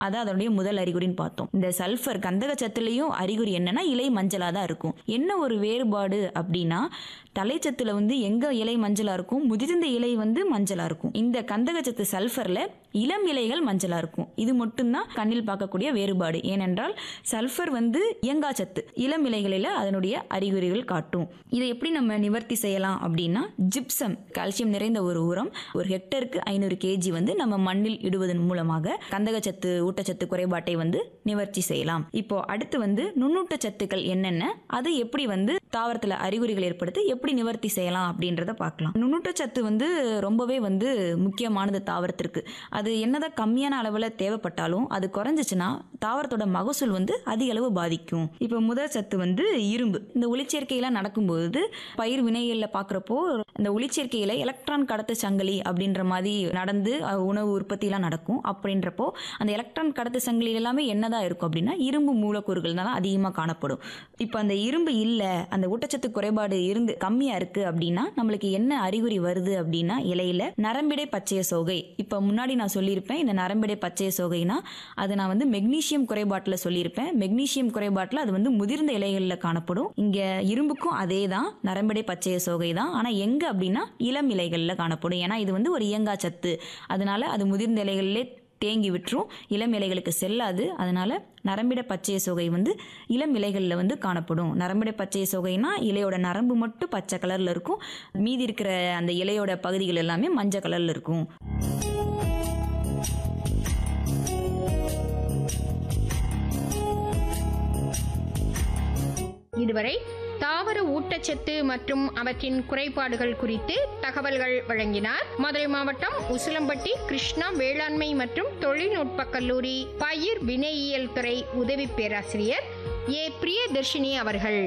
அது அதனுடைய முதல் அறிகுறின்னு பார்த்தோம் இந்த சல்ஃபர் கந்தக சத்துலயும் அறிகுறி என்னன்னா இலை மஞ்சளா தான் இருக்கும் என்ன ஒரு வேறுபாடு அப்படின்னா தலைச்சத்துல வந்து எங்க இலை மஞ்சளா இருக்கும் முதிர்ந்த இலை வந்து மஞ்சளா இருக்கும் இந்த கந்தகச்சத்து சல்ஃபர்ல இளம் இலைகள் மஞ்சளா இருக்கும் இது மட்டும்தான் கண்ணில் பார்க்கக்கூடிய வேறுபாடு ஏனென்றால் சல்ஃபர் வந்து இயங்காச்சத்து இளம் இலைகளில் அதனுடைய அறிகுறிகள் காட்டும் இதை எப்படி நம்ம நிவர்த்தி செய்யலாம் அப்படின்னா ஜிப்சம் கால்சியம் நிறைந்த ஒரு உரம் ஒரு ஹெக்டருக்கு ஐநூறு கேஜி வந்து நம்ம மண்ணில் இடுவதன் மூலமாக கந்தகச்சத்து ஊட்டச்சத்து குறைபாட்டை வந்து நிவர்த்தி செய்யலாம் இப்போ அடுத்து வந்து நுண்ணூட்டச்சத்துக்கள் என்னென்ன அது எப்படி வந்து தாவரத்துல அறிகுறிகள் ஏற்படுத்தி எப்படி நிவர்த்தி செய்யலாம் அப்படின்றத பார்க்கலாம் நுண்ணூட்டச்சத்து வந்து ரொம்பவே வந்து முக்கியமானது தாவரத்திற்கு அது என்னதான் கம்மியான அளவில் தேவைப்பட்டாலும் அது குறைஞ்சிச்சுன்னா தாவரத்தோட மகசூல் வந்து அதிக அளவு பாதிக்கும் இப்போ முதல் சத்து வந்து இரும்பு இந்த ஒளிச்சேர்க்கையெல்லாம் நடக்கும்போது பயிர் வினைகளில் பார்க்குறப்போ இந்த ஒளிச்சேர்க்கையில் எலக்ட்ரான் கடத்து சங்கிலி அப்படின்ற மாதிரி நடந்து அஹ், உணவு உற்பத்தியெல்லாம் நடக்கும் அப்படின்றப்போ அந்த எலக்ட்ரான் கடத்து சங்கிலி எல்லாமே என்னதான் இருக்கும் அப்படின்னா இரும்பு மூலக்கூறுகள் தான் அதிகமாக காணப்படும் இப்போ அந்த இரும்பு இல்லை அந்த ஊட்டச்சத்து குறைபாடு இருந்து கம்மியாக இருக்குது அப்படின்னா நம்மளுக்கு என்ன அறிகுறி வருது அப்படின்னா இலையில நரம்பிடை பச்சைய சோகை இப்போ முன்னாடி நான் சொல்லியிருப்பேன் இந்த நரம்பிடை பச்சைய சோகைனா அது நான் வந்து மெக்னீசியம் குறைபாட்டில் சொல்லியிருப்பேன் மெக்னீசியம் குறைபாட்டில் அது வந்து முதிர்ந்த இலைகளில் காணப்படும் இங்கே இரும்புக்கும் அதே தான் நரம்பிடை பச்சைய சோகை தான் ஆனால் எங்கே அப்படின்னா இளம் இலைகளில் காணப்படும் ஏன்னா இது வந்து ஒரு இயங்கா சத்து அதனால அது முதிர்ந்த இலைகளிலே தேங்கி விட்டுரும் இளம் இலைகளுக்கு செல்லாது அதனால நரம்பிட பச்சைய சோகை வந்து இளம் இலைகளில் வந்து காணப்படும் நரம்பிட பச்சைய சோகைனா இலையோட நரம்பு மட்டும் பச்சை கலரில் இருக்கும் மீதி இருக்கிற அந்த இலையோட பகுதிகள் எல்லாமே மஞ்சள் கலரில் இருக்கும் இதுவரை தாவர ஊட்டச்சத்து மற்றும் அவற்றின் குறைபாடுகள் குறித்து தகவல்கள் வழங்கினார் மதுரை மாவட்டம் உசிலம்பட்டி கிருஷ்ணா வேளாண்மை மற்றும் தொழில்நுட்ப கல்லூரி பயிர் வினையியல் துறை உதவி பேராசிரியர் ஏ பிரியதர்ஷினி அவர்கள்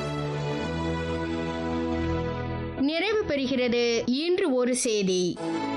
நிறைவு பெறுகிறது இன்று ஒரு செய்தி